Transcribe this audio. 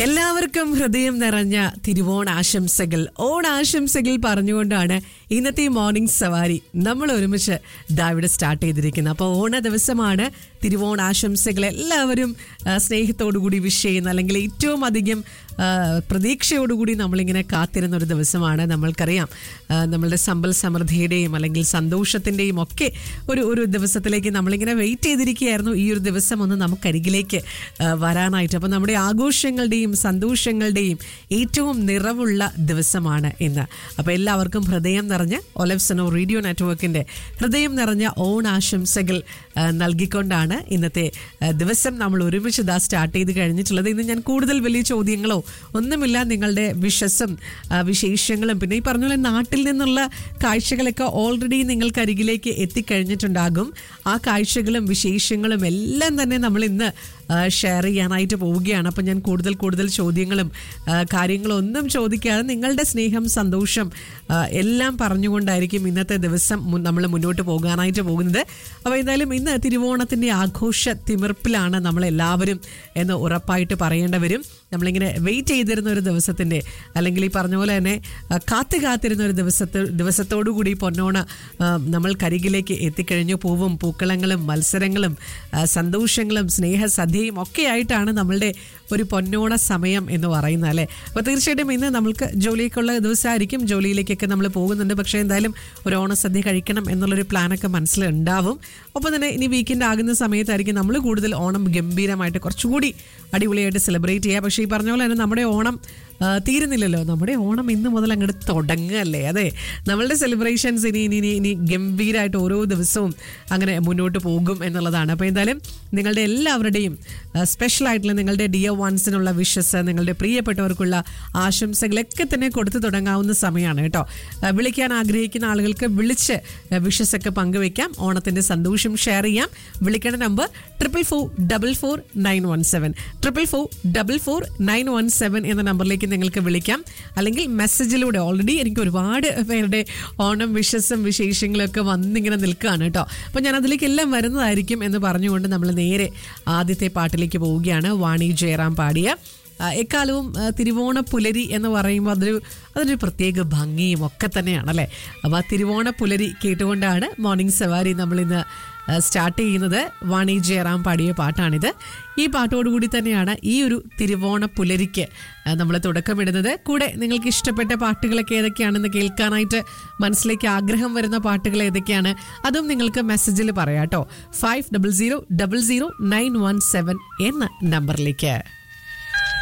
എല്ലാവർക്കും ഹൃദയം നിറഞ്ഞ തിരുവോണാശംസകൾ ഓണാശംസകൾ പറഞ്ഞുകൊണ്ടാണ് ഇന്നത്തെ മോർണിംഗ് സവാരി നമ്മൾ ഒരുമിച്ച് ദാ ഇവിടെ സ്റ്റാർട്ട് ചെയ്തിരിക്കുന്നത് അപ്പോൾ ഓണ ദിവസമാണ് തിരുവോണാശംസകൾ എല്ലാവരും ആ, സ്നേഹത്തോടുകൂടി വിഷ് ചെയ്യുന്ന അല്ലെങ്കിൽ ഏറ്റവും അധികം ആ, പ്രതീക്ഷയോടുകൂടി നമ്മളിങ്ങനെ കാത്തിരുന്ന ഒരു ദിവസമാണ് നമ്മൾക്കറിയാം ആ, നമ്മളുടെ സമ്പൽ സമൃദ്ധിയുടെയും അല്ലെങ്കിൽ സന്തോഷത്തിൻ്റെയും ഒക്കെ ഒരു ഒരു ദിവസത്തിലേക്ക് നമ്മളിങ്ങനെ വെയിറ്റ് ചെയ്തിരിക്കുകയായിരുന്നു ഈ ഒരു ദിവസം ഒന്ന് നമുക്കരികിലേക്ക് ആ, വരാനായിട്ട് അപ്പോൾ നമ്മുടെ ആഘോഷങ്ങളുടെയും സന്തോഷങ്ങളുടെയും ഏറ്റവും നിറവുള്ള ദിവസമാണ് ഇന്ന് അപ്പോൾ എല്ലാവർക്കും ഹൃദയം നിറഞ്ഞ ഒലവ്സനോ റേഡിയോ നെറ്റ്വർക്കിൻ്റെ ഹൃദയം നിറഞ്ഞ ഓണാശംസകൾ ആ, നൽകിക്കൊണ്ടാണ് ഇന്നത്തെ ആ, ദിവസം നമ്മൾ ഒരുമിച്ച് ഇതാ സ്റ്റാർട്ട് ചെയ്ത് കഴിഞ്ഞിട്ടുള്ളത് ഇന്ന് ഞാൻ കൂടുതൽ വലിയ ചോദ്യങ്ങളോ ഒന്നുമില്ല നിങ്ങളുടെ വിഷസും ആ, വിശേഷങ്ങളും പിന്നെ ഈ പറഞ്ഞ പോലെ നാട്ടിൽ നിന്നുള്ള കാഴ്ചകളൊക്കെ ഓൾറെഡി നിങ്ങൾക്ക് അരികിലേക്ക് എത്തിക്കഴിഞ്ഞിട്ടുണ്ടാകും ആ കാഴ്ചകളും വിശേഷങ്ങളും എല്ലാം തന്നെ നമ്മൾ ഇന്ന് ഷെയർ ചെയ്യാനായിട്ട് പോവുകയാണ് അപ്പം ഞാൻ കൂടുതൽ കൂടുതൽ ചോദ്യങ്ങളും ആ, കാര്യങ്ങളും ഒന്നും ചോദിക്കാതെ നിങ്ങളുടെ സ്നേഹം സന്തോഷം ആ, എല്ലാം പറഞ്ഞുകൊണ്ടായിരിക്കും ഇന്നത്തെ ദിവസം നമ്മൾ മുന്നോട്ട് പോകാനായിട്ട് പോകുന്നത് അപ്പോൾ എന്തായാലും ഇന്ന് തിരുവോണത്തിൻ്റെ ആഘോഷ തിമിർപ്പിലാണ് നമ്മളെല്ലാവരും എന്ന് ഉറപ്പായിട്ട് പറയേണ്ടി വരും നമ്മളിങ്ങനെ വെയിറ്റ് ചെയ്തിരുന്ന ഒരു ദിവസത്തിൻ്റെ അല്ലെങ്കിൽ ഈ പറഞ്ഞ പോലെ തന്നെ ആ, കാത്തു കാത്തിരുന്ന ഒരു ദിവസത്തെ ദിവസത്തോടു കൂടി പൊന്നോണ ആ, നമ്മൾ കരികിലേക്ക് എത്തിക്കഴിഞ്ഞു പൂവും പൂക്കളങ്ങളും മത്സരങ്ങളും ആ, സന്തോഷങ്ങളും സ്നേഹസദ്യയും ഒക്കെ ആയിട്ടാണ് നമ്മളുടെ ഒരു പൊന്നോണ സമയം എന്ന് പറയുന്നത് അല്ലേ അപ്പോൾ തീർച്ചയായിട്ടും ഇന്ന് നമ്മൾക്ക് ജോലിയൊക്കെയുള്ള ദിവസമായിരിക്കും ജോലിയിലേക്കൊക്കെ നമ്മൾ പോകുന്നുണ്ട് പക്ഷേ എന്തായാലും ഒരു ഓണസദ്യ കഴിക്കണം എന്നുള്ളൊരു പ്ലാനൊക്കെ മനസ്സിലുണ്ടാവും ഒപ്പം തന്നെ ഇനി വീക്കെൻഡ് ആകുന്ന സമയത്തായിരിക്കും നമ്മൾ കൂടുതൽ ഓണം ഗംഭീരമായിട്ട് കുറച്ചുകൂടി അടിപൊളിയായിട്ട് സെലിബ്രേറ്റ് ചെയ്യുക പക്ഷേ ഈ പറഞ്ഞ പോലെ തന്നെ നമ്മുടെ ഓണം ആ, തീരുന്നില്ലല്ലോ നമ്മുടെ ഓണം ഇന്ന് മുതൽ അങ്ങോട്ട് തുടങ്ങുകയല്ലേ അതെ നമ്മളുടെ സെലിബ്രേഷൻസ് ഇനി ഇനി ഇനി ഇനി ഗംഭീരമായിട്ട് ഓരോ ദിവസവും അങ്ങനെ മുന്നോട്ട് പോകും എന്നുള്ളതാണ് അപ്പോൾ എന്തായാലും നിങ്ങളുടെ എല്ലാവരുടെയും സ്പെഷ്യൽ ആയിട്ടുള്ള നിങ്ങളുടെ ഡിയർ വൺസിനുള്ള വിഷസ് നിങ്ങളുടെ പ്രിയപ്പെട്ടവർക്കുള്ള ആശംസകളൊക്കെ തന്നെ കൊടുത്തു തുടങ്ങാവുന്ന സമയമാണ് കേട്ടോ ആ, വിളിക്കാൻ ആഗ്രഹിക്കുന്ന ആളുകൾക്ക് വിളിച്ച് വിഷസ് ഒക്കെ പങ്കുവെക്കാം ഓണത്തിന്റെ സന്തോഷം ഷെയർ ചെയ്യാം വിളിക്കേണ്ട number triple four double four nine one seven triple four double four nine one seven എന്ന നമ്പറിലേക്ക് നിങ്ങൾക്ക് വിളിക്കാം അല്ലെങ്കിൽ മെസ്സേജിലൂടെ ഓൾറെഡി എനിക്ക് ഒരുപാട് പേരുടെ ഓണം വിഷസും വിശേഷങ്ങളും ഒക്കെ വന്നിങ്ങനെ നിൽക്കുകയാണ് കേട്ടോ അപ്പോൾ ഞാൻ അതിലേക്ക് എല്ലാം വരുന്നതായിരിക്കും എന്ന് പറഞ്ഞുകൊണ്ട് നമ്മൾ നേരെ ആദ്യത്തെ പാട്ടിലേക്ക് പോവുകയാണ് വാണി ജയറാം പാടിയ ആ, എക്കാലവും ആ, തിരുവോണ പുലരി എന്ന് പറയുമ്പോൾ അതൊരു അതൊരു പ്രത്യേക ഭംഗിയും ഒക്കെ തന്നെയാണല്ലേ അപ്പോൾ ആ തിരുവോണ പുലരി കേട്ടുകൊണ്ടാണ് മോർണിംഗ് സവാരി നമ്മളിന്ന് ആ, സ്റ്റാർട്ട് ചെയ്യുന്നത് വാണി ജയറാം പാടിയ പാട്ടാണിത് ഈ പാട്ടോടുകൂടി തന്നെയാണ് ഈ ഒരു തിരുവോണ പുലരിക്ക് നമ്മൾ തുടക്കമിടുന്നത് കൂടെ നിങ്ങൾക്ക് ഇഷ്ടപ്പെട്ട പാട്ടുകളൊക്കെ ഏതൊക്കെയാണെന്ന് കേൾക്കാനായിട്ട് മനസ്സിലേക്ക് ആഗ്രഹം വരുന്ന പാട്ടുകൾ ഏതൊക്കെയാണ് അതും നിങ്ങൾക്ക് മെസ്സേജിൽ പറയാം കേട്ടോ five double zero double zero nine one seven എന്ന നമ്പറിലേക്ക്